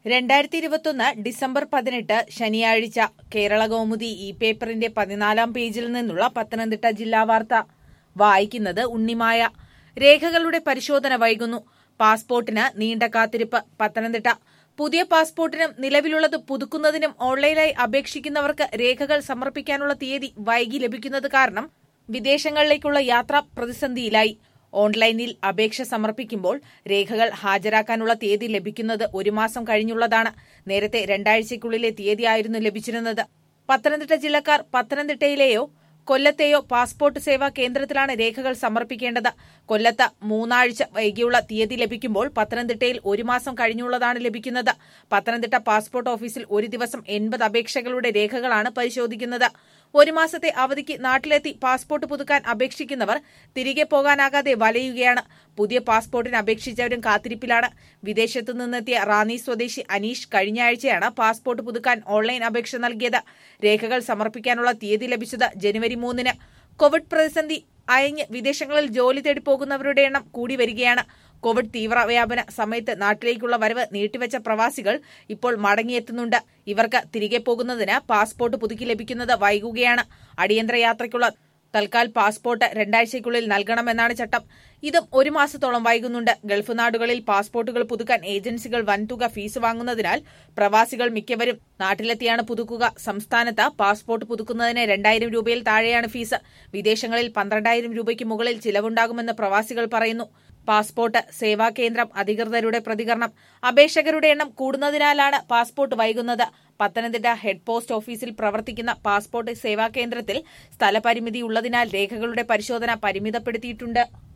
രണ്ടായിരത്തി ഇരുപത്തൊന്ന് ഡിസംബർ പതിനെട്ട് ശനിയാഴ്ച കേരള കൗമുദി ഇ പേപ്പറിന്റെ പതിനാലാം പേജിൽ നിന്നുള്ള പത്തനംതിട്ട ജില്ലാ വാർത്ത വായിക്കുന്നത് ഉണ്ണിമായ രേഖകളുടെ പരിശോധന വൈകുന്നു പാസ്പോർട്ടിന് നീണ്ട കാത്തിരിപ്പ് പത്തനംതിട്ട പുതിയ പാസ്പോർട്ടിനും നിലവിലുള്ളത് പുതുക്കുന്നതിനും ഓൺലൈനായി അപേക്ഷിക്കുന്നവർക്ക് രേഖകൾ സമർപ്പിക്കാനുള്ള തീയതി വൈകി ലഭിക്കുന്നത് കാരണം വിദേശങ്ങളിലേക്കുള്ള യാത്ര പ്രതിസന്ധിയിലായി ഓൺലൈനിൽ അപേക്ഷ സമർപ്പിക്കുമ്പോൾ രേഖകൾ ഹാജരാക്കാനുള്ള തീയതി ലഭിക്കുന്നത് ഒരു മാസം കഴിഞ്ഞുള്ളതാണ് നേരത്തെ രണ്ടാഴ്ചയ്ക്കുള്ളിലെ തീയതിയായിരുന്നു ലഭിച്ചിരുന്നത് പത്തനംതിട്ട ജില്ലക്കാർ പത്തനംതിട്ടയിലെയോ കൊല്ലത്തെയോ പാസ്പോർട്ട് സേവാ കേന്ദ്രത്തിലാണ് രേഖകൾ സമർപ്പിക്കേണ്ടത് കൊല്ലത്ത് മൂന്നാഴ്ച വൈകിയുള്ള തീയതി ലഭിക്കുമ്പോൾ പത്തനംതിട്ടയിൽ ഒരു മാസം കഴിഞ്ഞുള്ളതാണ് ലഭിക്കുന്നത് പത്തനംതിട്ട പാസ്പോർട്ട് ഓഫീസിൽ ഒരു ദിവസം എൺപത് അപേക്ഷകളുടെ രേഖകളാണ് പരിശോധിക്കുന്നത് ഒരു മാസത്തെ അവധിക്ക് നാട്ടിലെത്തി പാസ്പോർട്ട് പുതുക്കാൻ അപേക്ഷിക്കുന്നവർ തിരികെ പോകാനാകാതെ വലയുകയാണ് പുതിയ പാസ്പോർട്ടിന് അപേക്ഷിച്ചവരും കാത്തിരിപ്പിലാണ് വിദേശത്തു നിന്നെത്തിയ റാന്നി സ്വദേശി അനീഷ് കഴിഞ്ഞ ആഴ്ചയാണ് പാസ്പോർട്ട് പുതുക്കാൻ ഓൺലൈൻ അപേക്ഷ നൽകിയത് രേഖകൾ സമർപ്പിക്കാനുള്ള തീയതി ലഭിച്ചത് ജനുവരി മൂന്നിന് കോവിഡ് പ്രതിസന്ധി അയഞ്ഞ് വിദേശങ്ങളിൽ ജോലി തേടി പോകുന്നവരുടെ എണ്ണം കൂടി വരികയാണ് കോവിഡ് തീവ്രവ്യാപന സമയത്ത് നാട്ടിലേക്കുള്ള വരവ് നീട്ടിവെച്ച പ്രവാസികൾ ഇപ്പോൾ മടങ്ങിയെത്തുന്നുണ്ട് ഇവർക്ക് തിരികെ പോകുന്നതിന് പാസ്പോർട്ട് പുതുക്കി ലഭിക്കുന്നത് വൈകുകയാണ് അടിയന്തര യാത്രയ്ക്കുള്ള തൽക്കാൽ പാസ്പോർട്ട് രണ്ടാഴ്ചയ്ക്കുള്ളിൽ നൽകണമെന്നാണ് ചട്ടം ഇതും ഒരു മാസത്തോളം വൈകുന്നുണ്ട് ഗൾഫ് നാടുകളിൽ പാസ്പോർട്ടുകൾ പുതുക്കാൻ ഏജൻസികൾ വൻതുക ഫീസ് വാങ്ങുന്നതിനാൽ പ്രവാസികൾ മിക്കവരും നാട്ടിലെത്തിയാണ് പുതുക്കുക സംസ്ഥാനത്ത് പാസ്പോർട്ട് പുതുക്കുന്നതിന് രണ്ടായിരം രൂപയിൽ താഴെയാണ് ഫീസ് വിദേശങ്ങളിൽ പന്ത്രണ്ടായിരം രൂപയ്ക്ക് മുകളിൽ ചിലവുണ്ടാകുമെന്ന് പ്രവാസികൾ പറയുന്നു പാസ്പോർട്ട് സേവാ കേന്ദ്രം അധികൃതരുടെ പ്രതികരണം അപേക്ഷകരുടെ എണ്ണം കൂടുന്നതിനാലാണ് പാസ്പോർട്ട് വൈകുന്നത് പത്തനംതിട്ട ഹെഡ് പോസ്റ്റ് ഓഫീസിൽ പ്രവർത്തിക്കുന്ന പാസ്പോർട്ട് സേവാ കേന്ദ്രത്തിൽ സ്ഥലപരിമിതി ഉള്ളതിനാൽ രേഖകളുടെ പരിശോധന പരിമിതപ്പെടുത്തിയിട്ടുണ്ട്